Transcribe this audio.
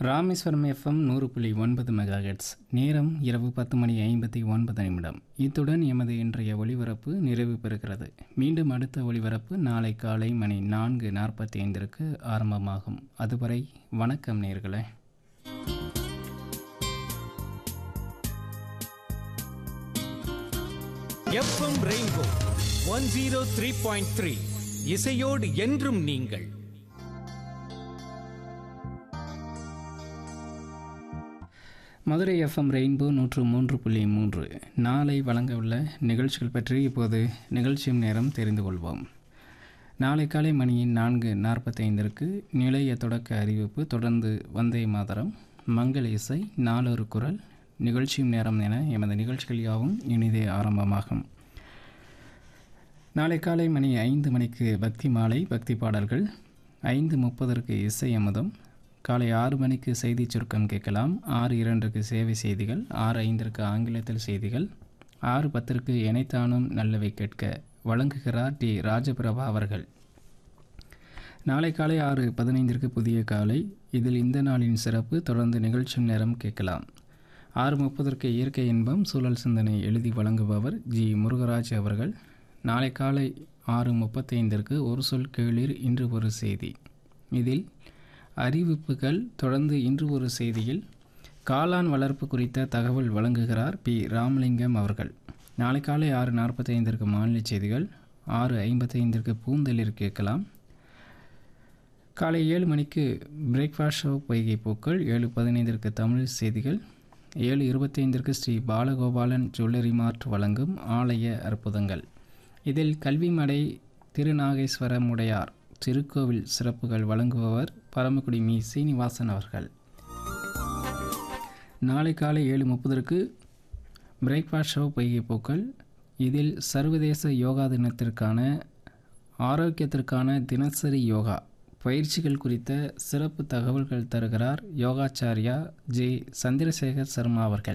Rameswaram FM நூறு புள்ளி ஒன்பது மெகாஹெட்ஸ் நேரம் இரவு பத்து மணி ஐம்பத்தி ஒன்பது நிமிடம் இத்துடன் எமது இன்றைய ஒளிபரப்பு நிறைவு பெறுகிறது மீண்டும் அடுத்த ஒளிபரப்பு நாளை காலை மணி நான்கு நாற்பத்தி ஐந்திற்கு ஆரம்பமாகும் அதுவரை வணக்கம் நேர்களே FM rainbow one zero three point three இசையோடு என்றும் நீங்கள் மதுரை எஃப்எம் ரெயின்போ நூற்று மூன்று புள்ளி மூன்று நாளை வழங்கவுள்ள நிகழ்ச்சிகள் பற்றி இப்போது நிகழ்ச்சியும் நேரம் தெரிந்து கொள்வோம் நாளை காலை மணி நான்கு நாற்பத்தைந்திற்கு நிலைய தொடக்க அறிவிப்பு தொடர்ந்து வந்தே மாதரம் மங்கள இசை நாளொரு குரல் நிகழ்ச்சியும் நேரம் என எமது நிகழ்ச்சிகள் யாவும் இனிதே ஆரம்பமாகும் நாளை காலை மணி ஐந்து மணிக்கு பக்தி மாலை பக்தி பாடல்கள் ஐந்து முப்பதற்கு இசை அமுதம் காலை ஆறு மணிக்கு செய்தி சுருக்கம் கேட்கலாம் ஆறு இரண்டுக்கு சேவை செய்திகள் ஆறு ஐந்திற்கு ஆங்கிலத்தில் செய்திகள் ஆறு பத்திற்கு இணைத்தானும் நல்லவை கேட்க வழங்குகிறார் டி ராஜபிரபா அவர்கள் நாளை காலை ஆறு பதினைந்திற்கு புதிய காலை இதில் இந்த நாளின் சிறப்பு தொடர்ந்து நிகழ்ச்சி நேரம் கேட்கலாம் ஆறு முப்பதற்கு இயற்கை இன்பம் சூழல் சிந்தனை எழுதி வழங்குபவர் ஜி முருகராஜ் அவர்கள் நாளை காலை ஆறு முப்பத்தைந்திற்கு ஒரு சொல் கேளிர் இன்று ஒரு செய்தி இதில் அறிவிப்புகள் தொடர்ந்து இன்று ஒரு செய்தியில் காளான் வளர்ப்பு குறித்த தகவல் வழங்குகிறார் பி ராமலிங்கம் அவர்கள் நாளை காலை ஆறு நாற்பத்தைந்திற்கு மாநில செய்திகள் ஆறு ஐம்பத்தைந்திற்கு பூந்தளிர் கேட்கலாம் காலை ஏழு மணிக்கு பிரேக்ஃபாஸ்ட் ஷோ பொய்கை பூக்கள் ஏழு பதினைந்திற்கு தமிழ் செய்திகள் ஏழு இருபத்தைந்திற்கு ஸ்ரீ பாலகோபாலன் ஜுவல்லரி மார்ட் வழங்கும் ஆலய அற்புதங்கள் இதில் கல்விமடை திருநாகேஸ்வரமுடையார் திருக்கோவில் சிறப்புகள் வழங்குபவர் பரமக்குடி மீ சீனிவாசன் அவர்கள் நாளை காலை ஏழு முப்பதற்கு பிரேக்ஃபாஸ்ட் ஷோ பொய்கை பூக்கள் இதில் சர்வதேச யோகா தினத்திற்கான ஆரோக்கியத்திற்கான தினசரி யோகா பயிற்சிகள் குறித்த சிறப்பு தகவல்கள் தருகிறார் யோகாச்சாரியா ஜே சந்திரசேகர் சர்மா அவர்கள்